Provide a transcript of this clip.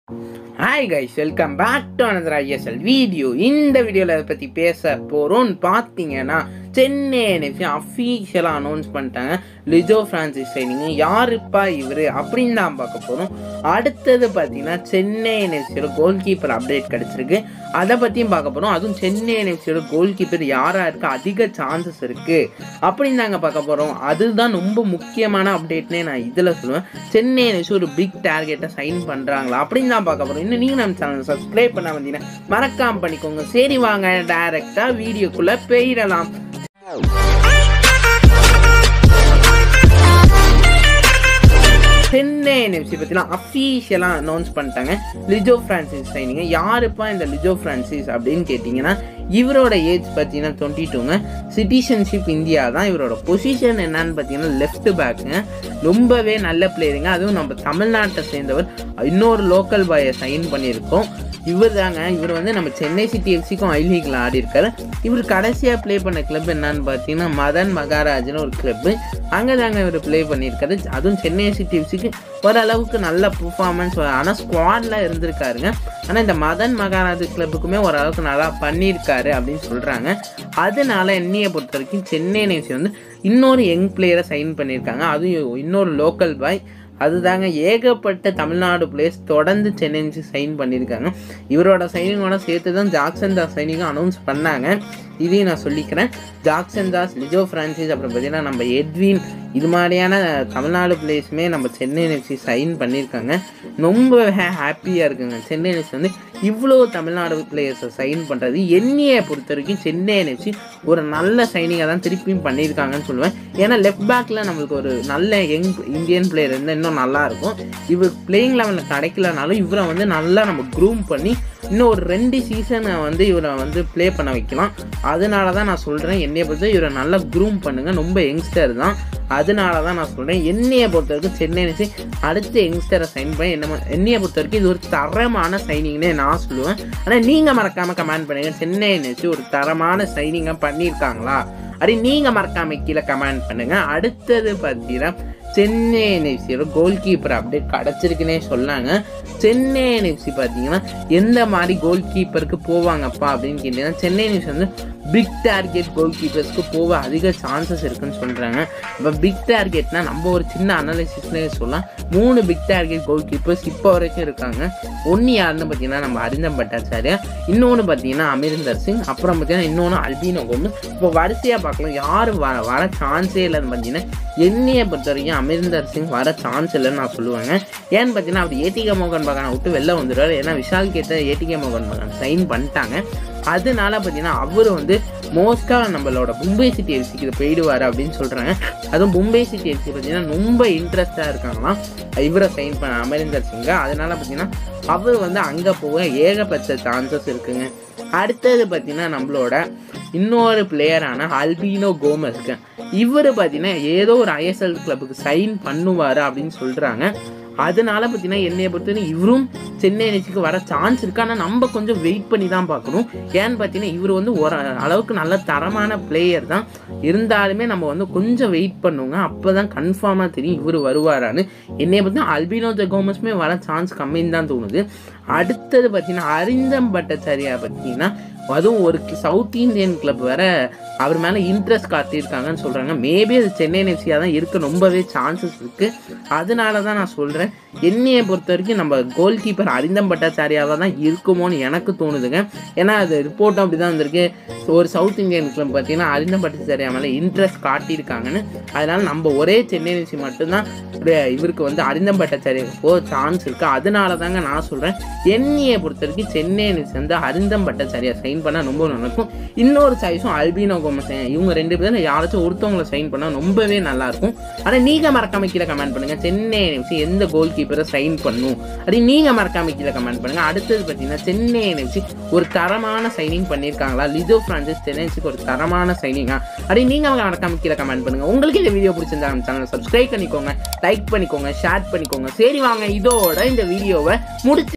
hi guys welcome back to another ISL video இந்த வீடியோவில் அதை பற்றி பேச போகிறோம்னு பார்த்தீங்கன்னா சென்னை என்எஃப்சி அஃபீஷியலாக அனௌன்ஸ் பண்ணிட்டாங்க லிஜோ ஃப்ரான்சிஸ் சைனிங் யாருப்பா இவர் அப்படின்னு தான் பார்க்க போகிறோம் அடுத்தது பார்த்தீங்கன்னா சென்னை என்எஃப்சியோட கோல் கீப்பர் அப்டேட் கிடச்சிருக்கு அதை பற்றியும் பார்க்க போகிறோம் அதுவும் சென்னை என்எஃப்சியோட கோல் கீப்பர் யாராக இருக்க அதிக சான்சஸ் இருக்குது அப்படின்னு தாங்க பார்க்க போகிறோம் அதுதான் ரொம்ப முக்கியமான அப்டேட்னே நான் இதில் சொல்லுவேன் சென்னை என்எஃப்சி ஒரு பிக் டார்கெட்டை சைன் பண்ணுறாங்களா அப்படின்னு தான் பார்க்க போகிறோம் இன்னும் நீங்கள் நம்ம சேனல் சப்ஸ்கிரைப் பண்ண வந்தீங்கன்னா மறக்காம பண்ணிக்கோங்க சரி வாங்க டைரெக்டாக வீடியோக்குள்ளே போயிடலாம் சென்னை என்எஃப்சி பற்றிலாம் அஃபீஷியலாக அனௌன்ஸ் பண்ணிட்டாங்க லிஜோ ஃப்ரான்சிஸ் சைனிங்க யாருப்பா இந்த லிஜோ ஃப்ரான்சிஸ் அப்படின்னு கேட்டிங்கன்னா இவரோட ஏஜ் பார்த்தீங்கன்னா டுவெண்ட்டி டூங்க சிட்டிசன்ஷிப் இந்தியா தான் இவரோட பொசிஷன் என்னன்னு பார்த்தீங்கன்னா லெஃப்ட் பேக்குங்க ரொம்பவே நல்ல பிளேயருங்க அதுவும் நம்ம தமிழ்நாட்டை சேர்ந்தவர் இன்னொரு லோக்கல் பாயை சைன் பண்ணியிருக்கோம் இவர் தாங்க இவர் வந்து நம்ம சென்னை சிட்டி எஃப்சிக்கும் ஐ லீக்ல ஆடி இருக்காரு இவர் கடைசியாக ப்ளே பண்ண கிளப் என்னன்னு பார்த்தீங்கன்னா மதன் மகாராஜ்னு ஒரு கிளப்பு அங்கே தாங்க இவர் ப்ளே பண்ணியிருக்காரு அதுவும் சென்னை சிட்டி எஃப்சிக்கு ஓரளவுக்கு நல்ல பர்ஃபார்மன்ஸ் ஆனால் ஸ்குவாடில் இருந்திருக்காருங்க ஆனால் இந்த மதன் மகாராஜ் கிளப்புக்குமே ஓரளவுக்கு நல்லா பண்ணியிருக்காரு அப்படின்னு சொல்கிறாங்க அதனால என்னையை பொறுத்த வரைக்கும் சென்னை எஃப்சி வந்து இன்னொரு யங் பிளேயரை சைன் பண்ணியிருக்காங்க அதுவும் இன்னொரு லோக்கல் பாய் அதுதாங்க ஏகப்பட்ட தமிழ்நாடு பிளேஸ் தொடர்ந்து சென்னை சைன் பண்ணியிருக்காங்க இவரோட சைனிங்கோட சேர்த்து தான் ஜாக்சன் தாஸ் சைனிங்கும் அனௌன்ஸ் பண்ணாங்க இதையும் நான் சொல்லிக்கிறேன் ஜாக்சன் தாஸ் லிஜோ ஃப்ரான்சிஸ் அப்புறம் பார்த்தீங்கன்னா நம்ம எட்வின் இது மாதிரியான தமிழ்நாடு பிளேஸுமே நம்ம சென்னை எஃப்சி சைன் பண்ணியிருக்காங்க ரொம்ப ஹாப்பியாக இருக்குங்க சென்னை எஃப்சி வந்து இவ்வளோ தமிழ்நாடு பிளேயர்ஸை சைன் பண்ணுறது என்னையை பொறுத்த வரைக்கும் சென்னை எஃப்சி ஒரு நல்ல சைனிங்காக தான் திருப்பியும் பண்ணியிருக்காங்கன்னு சொல்லுவேன் ஏன்னா லெஃப்ட் பேக்கில் நம்மளுக்கு ஒரு நல்ல யங் இந்தியன் பிளேயர் இருந்தால் இன்னும் நல்லாயிருக்கும் இவர் பிளேயிங் லெவலில் கிடைக்கலனாலும் இவரை வந்து நல்லா நம்ம க்ரூம் பண்ணி இன்னும் ஒரு ரெண்டு சீசனை வந்து இவரை வந்து ப்ளே பண்ண வைக்கலாம் அதனால தான் நான் சொல்கிறேன் என்னையை பொறுத்த இவரை நல்லா க்ரூம் பண்ணுங்கள் ரொம்ப யங்ஸ்டர் தான் அதனால தான் நான் சொல்கிறேன் என்னையை பொறுத்த வரைக்கும் சென்னை நினைச்சு அடுத்த யங்ஸ்டரை சைன் பண்ணி என்ன என்னையை பொறுத்த வரைக்கும் இது ஒரு தரமான சைனிங்னே நான் சொல்லுவேன் ஆனால் நீங்கள் மறக்காமல் கமெண்ட் பண்ணுங்க சென்னை நினைச்சு ஒரு தரமான சைனிங்காக பண்ணியிருக்காங்களா அப்படி நீங்கள் மறக்காம கீழே கமெண்ட் பண்ணுங்கள் அடுத்தது பார்த்தீங்கன்னா சென்னை என்எஃப்சியோட கோல் கீப்பர் அப்டேட் கிடச்சிருக்குன்னே சொன்னாங்க சென்னை என்எஃப்சி பார்த்தீங்கன்னா எந்த மாதிரி கோல் கீப்பருக்கு போவாங்கப்பா அப்படின்னு கேட்டீங்கன்னா சென்னை என்எஃப்சி வந்து பிக் டார்கெட் கோல் கீப்பர்ஸ்க்கு போக அதிக சான்சஸ் இருக்குன்னு சொல்கிறாங்க இப்போ பிக் டார்கெட்னா நம்ம ஒரு சின்ன அனாலிசிஸ்லேயே சொல்லலாம் மூணு பிக் டார்கெட் கோல் கீப்பர்ஸ் இப்போ வரைக்கும் இருக்காங்க ஒன்று யாருன்னு பார்த்தீங்கன்னா நம்ம அரிந்தம் பட்டாச்சாரியா இன்னொன்று பார்த்தீங்கன்னா அமிரிந்தர் சிங் அப்புறம் பார்த்தீங்கன்னா இன்னொன்று அல்பீனோ கோமஸ் இப்போ வரிசையாக பார்க்கலாம் யார் வர வர சான்ஸே இல்லைன்னு பார்த்தீங்கன்னா என்னையை பொறுத்த வரைக்கும் அமிர்ந்தர் சிங் வர சான்ஸ் இல்லைன்னு நான் சொல்லுவேங்க ஏன்னு பார்த்தீங்கன்னா அவர் ஏடிகே மோகன் பகானை விட்டு வெளில வந்துடுவார் ஏன்னா விஷால் கேட்ட ஏடிகே மோகன் பகான் சைன் பண்ணிட்டாங்க அதனால பார்த்தீங்கன்னா அவர் வந்து மோஸ்ட்டாக நம்மளோட மும்பை சிட்டி எஃப்சிக்கு போயிடுவார் அப்படின்னு சொல்கிறாங்க அதுவும் மும்பை சிட்டி எஃப்சி பார்த்தீங்கன்னா ரொம்ப இன்ட்ரெஸ்டாக இருக்காங்களாம் இவரை சைன் பண்ண அமரிந்தர் சிங்கை அதனால பார்த்தீங்கன்னா அவர் வந்து அங்கே போக ஏகப்பட்ட சான்சஸ் இருக்குங்க அடுத்தது பார்த்தீங்கன்னா நம்மளோட இன்னொரு பிளேயரான அல்பீனோ கோமஸ்க்கு இவர் பார்த்தீங்கன்னா ஏதோ ஒரு ஐஎஸ்எல் கிளப்புக்கு சைன் பண்ணுவார் அப்படின்னு சொல்கிறாங்க அதனால பார்த்தீங்கன்னா என்னைய பொறுத்தவரைக்கும் இவரும் சென்னை அணிக்கு வர சான்ஸ் இருக்கு ஆனால் நம்ம கொஞ்சம் வெயிட் பண்ணி தான் பார்க்கணும் ஏன்னு பார்த்தீங்கன்னா இவர் வந்து ஒரு அளவுக்கு நல்ல தரமான பிளேயர் தான் இருந்தாலுமே நம்ம வந்து கொஞ்சம் வெயிட் பண்ணுவோங்க அப்போ தான் கன்ஃபார்மாக தெரியும் இவர் வருவாரான்னு என்னைய பார்த்தீங்கன்னா அல்பினோ கோமஸ்மே வர சான்ஸ் கம்மின்னு தான் தோணுது அடுத்தது பார்த்தீங்கன்னா அரிந்தம் பட்டச்சாரியா பார்த்தீங்கன்னா அதுவும் ஒரு சவுத் இந்தியன் கிளப் வேற அவர் மேலே இன்ட்ரெஸ்ட் காட்டியிருக்காங்கன்னு சொல்கிறாங்க மேபி அது சென்னை எஃப்சியாக தான் இருக்க ரொம்பவே சான்சஸ் இருக்குது அதனால தான் நான் சொல்கிறேன் என்னையை பொறுத்த வரைக்கும் நம்ம கோல் கீப்பர் அரிந்தம் பட்டாச்சாரியாவாக தான் இருக்குமோன்னு எனக்கு தோணுதுங்க ஏன்னா அது ரிப்போர்ட்டும் அப்படி தான் வந்திருக்கு ஒரு சவுத் இந்தியன் கிளப் பார்த்தீங்கன்னா அரிந்தம் பட்டாச்சாரியா மேலே இன்ட்ரெஸ்ட் காட்டியிருக்காங்கன்னு அதனால நம்ம ஒரே சென்னை எஃப்சி மட்டும்தான் இவருக்கு வந்து அரிந்தம் பட்டாச்சாரியாவுக்கு போக சான்ஸ் இருக்குது அதனால தாங்க நான் சொல்கிறேன் என்னையை பொறுத்த வரைக்கும் சென்னை எஃப்சி வந்து அரிந்தம் பட்டாச்சாரியா சைன் பண்ணால் ரொம்ப நல்லாயிருக்கும் இன்னொரு சாய்ஸும் அல்பீனோ கோமஸ் இவங்க ரெண்டு பேரும் யாராச்சும் ஒருத்தவங்களை சைன் பண்ணால் ரொம்பவே நல்லாயிருக்கும் ஆனால் நீங்கள் மறக்காம கீழே கமெண்ட் பண்ணுங்கள் சென்னை எஃப்சி எந்த கோல் கீப்பரை சைன் பண்ணும் அப்படி நீங்கள் மறக்காம கீழே கமெண்ட் பண்ணுங்கள் அடுத்தது பார்த்தீங்கன்னா சென்னை எஃப்சி ஒரு தரமான சைனிங் பண்ணியிருக்காங்களா லிஜோ ஃப்ரான்சிஸ் சென்னை எஃப்சிக்கு ஒரு தரமான சைனிங்கா அப்படி நீங்கள் மறக்காம கீழே கமெண்ட் பண்ணுங்கள் உங்களுக்கு இந்த வீடியோ பிடிச்சிருந்தா நம்ம சேனலை சப்ஸ்கிரைப் பண்ணிக்கோங்க லைக் பண்ணிக்கோங்க ஷேர் பண்ணிக்கோங்க சரி வாங்க இதோட இந்த வீடியோவை முடிச்சு